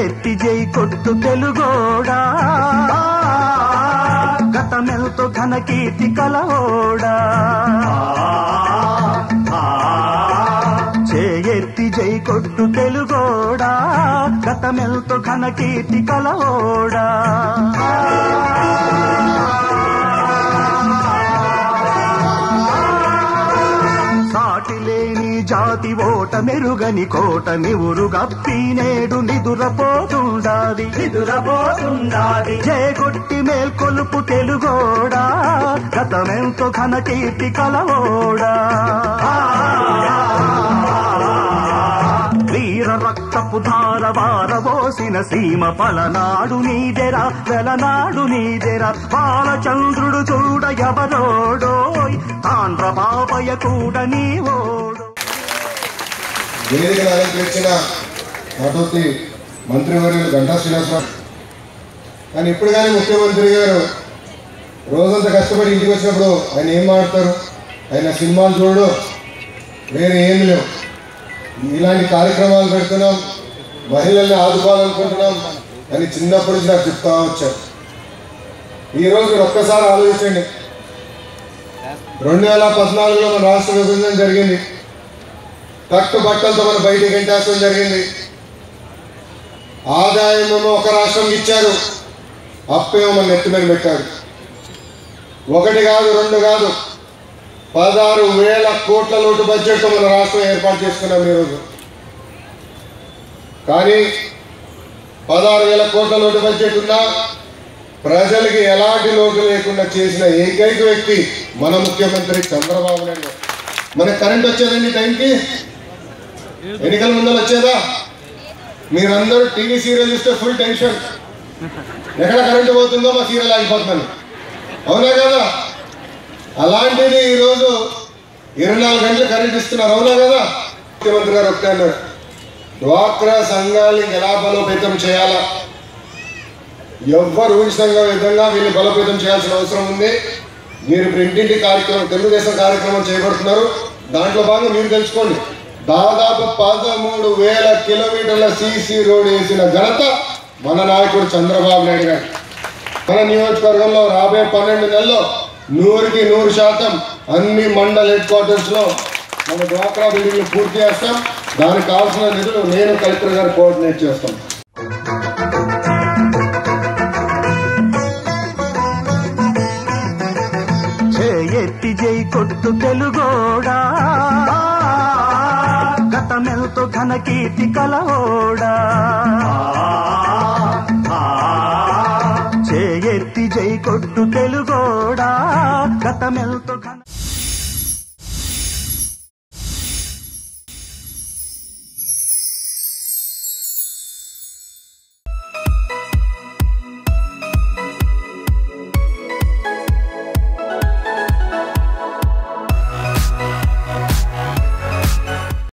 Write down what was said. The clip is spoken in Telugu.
ఎత్తి జై కొట్టు తెలుగోడా గతమెల్తో ఘన కీర్తి కలవోడా చేయెత్తి జై కొట్టు తెలుగోడా గతమెల్తో ఘన కీర్తి కలవోడా సాటి లేని జాతి ఓట మెరుగని కోట నివురు గప్పి నేడు నిదురపోతుండాది నిదురపోతుండాది జయగొట్టి మేల్కొలుపు తెలుగోడా గతమెంతో ఘన కీర్తి కలవోడా వీర రక్తపు ధార వారబోసిన సీమ పలనాడు నీదెరా వెలనాడు నీదెరా బాలచంద్రుడు చూడ ఎవరోడోయ్ తాండ్ర బాబయ కూడా నీవోడు వేదికను అలంకరించిన అటోతి మంత్రివర్యులు గంటా శ్రీనివాసరావు కానీ ఇప్పుడు కానీ ముఖ్యమంత్రి గారు రోజంతా కష్టపడి ఇంటికి వచ్చినప్పుడు ఆయన ఏం మాడతారు ఆయన సినిమాలు చూడు వేరే ఏమి లేవు ఇలాంటి కార్యక్రమాలు పెడుతున్నాం మహిళల్ని ఆదుకోవాలనుకుంటున్నాం అని చిన్నప్పటి నుంచి నాకు చెప్తా వచ్చారు ఈరోజు మీరు ఒక్కసారి ఆలోచించండి రెండు వేల పద్నాలుగులో మన రాష్ట్ర విభజన జరిగింది కట్టు బట్టలతో మన బయటికి ఎంటేస్తాం జరిగింది ఆదాయమేమో ఒక రాష్ట్రంకి ఇచ్చారు అప్పేమో మన నెత్తి మీద పెట్టారు ఒకటి కాదు రెండు కాదు పదహారు వేల కోట్ల లోటు బడ్జెట్ మన రాష్ట్రం ఏర్పాటు చేసుకున్నాం ఈరోజు కానీ పదహారు వేల కోట్ల లోటు బడ్జెట్ ఉన్నా ప్రజలకి ఎలాంటి లోటు లేకుండా చేసిన ఏకైక వ్యక్తి మన ముఖ్యమంత్రి చంద్రబాబు నాయుడు గారు. మనకి కరెంట్ వచ్చేదండి టైంకి ఎన్నికల ముందర వచ్చేదా మీరందరూ టీవీ సీరియల్ చూస్తే ఫుల్ టెన్షన్ ఎక్కడ కరెంటు పోతుందో మా సీరియల్ ఆగిపోతుందని అవునా కదా అలాంటిది ఈరోజు ఇరవై నాలుగు గంటలు కరెంట్ ఇస్తున్నారు అవునా కదా ముఖ్యమంత్రి గారు ఒకటే అన్నారు డ్వాక్రా సంఘాలని ఎలా బలోపేతం చేయాలా ఎవ్వరు ఊహించిన విధంగా వీళ్ళని బలోపేతం చేయాల్సిన అవసరం ఉంది మీరు ఇప్పుడు ఇంటింటి కార్యక్రమం తెలుగుదేశం కార్యక్రమం చేపడుతున్నారు దాంట్లో భాగంగా మీరు తెలుసుకోండి దాదాపు పదమూడు వేల కిలోమీటర్ల సీసీ రోడ్ వేసిన ఘనత మన నాయకుడు చంద్రబాబు నాయుడు గారు మన నియోజకవర్గంలో రాబోయే పన్నెండు నెలల్లో నూరుకి నూరు శాతం అన్ని మండల్ హెడ్ క్వార్టర్స్ లో మన డ్వాక్రా బిల్డింగ్లు పూర్తి చేస్తాం దానికి కావాల్సిన నిధులు నేను కలెక్టర్ గారు కోఆర్డినేట్ చేస్తాం చేయెత్తి జై కొట్టు తెలుగోడా గతమెల్తో ఘన కీర్తి కలవోడా చేయెత్తి జై కొట్టు తెలుగోడా గతమెల్తో ఘన